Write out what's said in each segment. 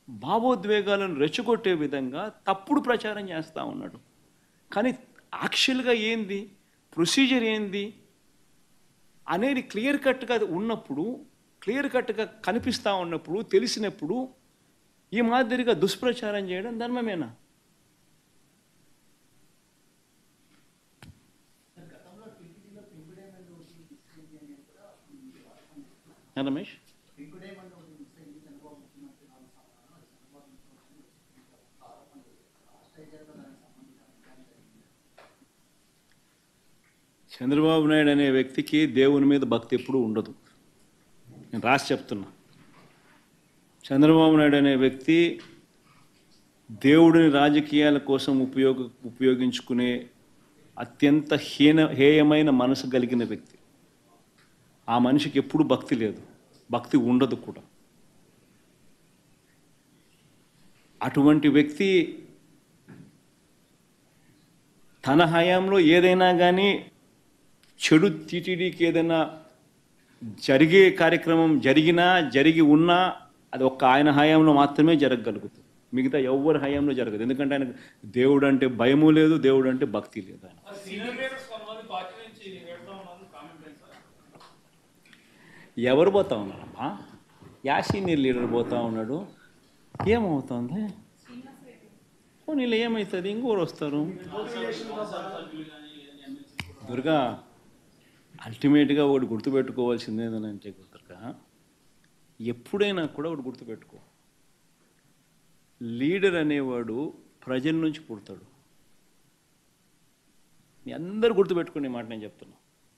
భావోద్వేగాలను రెచ్చగొట్టే విధంగా తప్పుడు ప్రచారం చేస్తూ ఉన్నాడు కానీ యాక్చువల్గా ఏంది ప్రొసీజర్ ఏంది అనేది క్లియర్ కట్గా ఉన్నప్పుడు క్లియర్ కట్గా కనిపిస్తూ ఉన్నప్పుడు తెలిసినప్పుడు ఈ మాదిరిగా దుష్ప్రచారం చేయడం ధర్మమేనా రమేష్ చంద్రబాబు నాయుడు అనే వ్యక్తికి దేవుని మీద భక్తి ఎప్పుడూ ఉండదు నేను రాసి చెప్తున్నా చంద్రబాబు నాయుడు అనే వ్యక్తి దేవుడిని రాజకీయాల కోసం ఉపయోగ ఉపయోగించుకునే అత్యంత హీన హేయమైన మనసు కలిగిన వ్యక్తి ఆ మనిషికి ఎప్పుడు భక్తి లేదు భక్తి ఉండదు కూడా అటువంటి వ్యక్తి తన హయాంలో ఏదైనా కానీ చెడు టీటీడీకి ఏదైనా జరిగే కార్యక్రమం జరిగినా జరిగి ఉన్నా అది ఒక్క ఆయన హయాంలో మాత్రమే జరగగలుగుతుంది మిగతా ఎవరి హయాంలో జరగదు ఎందుకంటే ఆయనకు దేవుడు అంటే భయము లేదు దేవుడు అంటే భక్తి లేదు ఆయన సీనియర్ లీడర్స్ కొంతమంది పార్టీ నుంచి వెళ్తా ఉన్నారు కామెంట్ అయింది సార్ ఎవరు పోతా ఉన్నారమ్మా యా సీనియర్ లీడర్ పోతా ఉన్నాడు ఏమవుతుంది నీళ్ళు ఏమవుతుంది ఇంకోరు వస్తారు దుర్గా అల్టిమేట్గా ఒకటి గుర్తుపెట్టుకోవాల్సింది ఏంటంటే దుర్గా ఎప్పుడైనా కూడా ఒకటి గుర్తుపెట్టుకో లీడర్ అనేవాడు ప్రజల నుంచి పుడతాడు మీ అందరు గుర్తుపెట్టుకునే మాట నేను చెప్తున్నా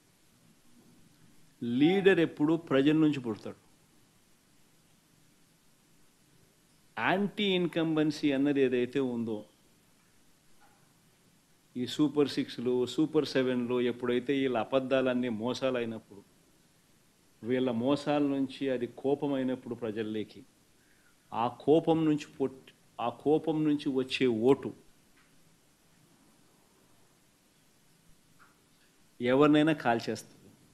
లీడర్ ఎప్పుడు ప్రజల నుంచి పుడతాడు యాంటీ ఇన్కంబెన్సీ అన్నది ఏదైతే ఉందో ఈ సూపర్ సిక్స్లు సూపర్ సెవెన్లు ఎప్పుడైతే వీళ్ళ అబద్ధాలన్నీ మోసాలు అయినప్పుడు వీళ్ళ మోసాల నుంచి అది కోపం అయినప్పుడు ప్రజల్లోకి ఆ కోపం నుంచి పొట్ ఆ కోపం నుంచి వచ్చే ఓటు ఎవరినైనా కాల్చేస్తుంది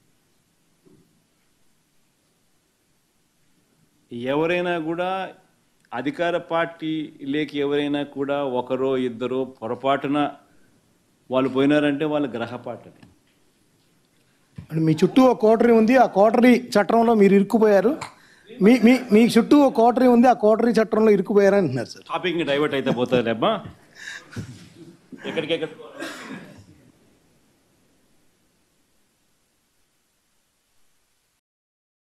ఎవరైనా కూడా అధికార పార్టీ లేక ఎవరైనా కూడా ఒకరో ఇద్దరో పొరపాటున వాళ్ళు పోయినారంటే వాళ్ళ గ్రహపాటు అది అంటే మీ చుట్టూ ఒక కోటరీ ఉంది ఆ కోటరీ చట్టంలో మీరు ఇరుక్కుపోయారు మీ మీ మీ చుట్టూ ఒక కోటరీ ఉంది ఆ కోటరీ చట్టంలో ఇరుక్కుపోయారు అంటున్నారు సార్ టాపిక్ డైవర్ట్ అయితే పోతుంది లేబ్బా ఎక్కడికెక్కడ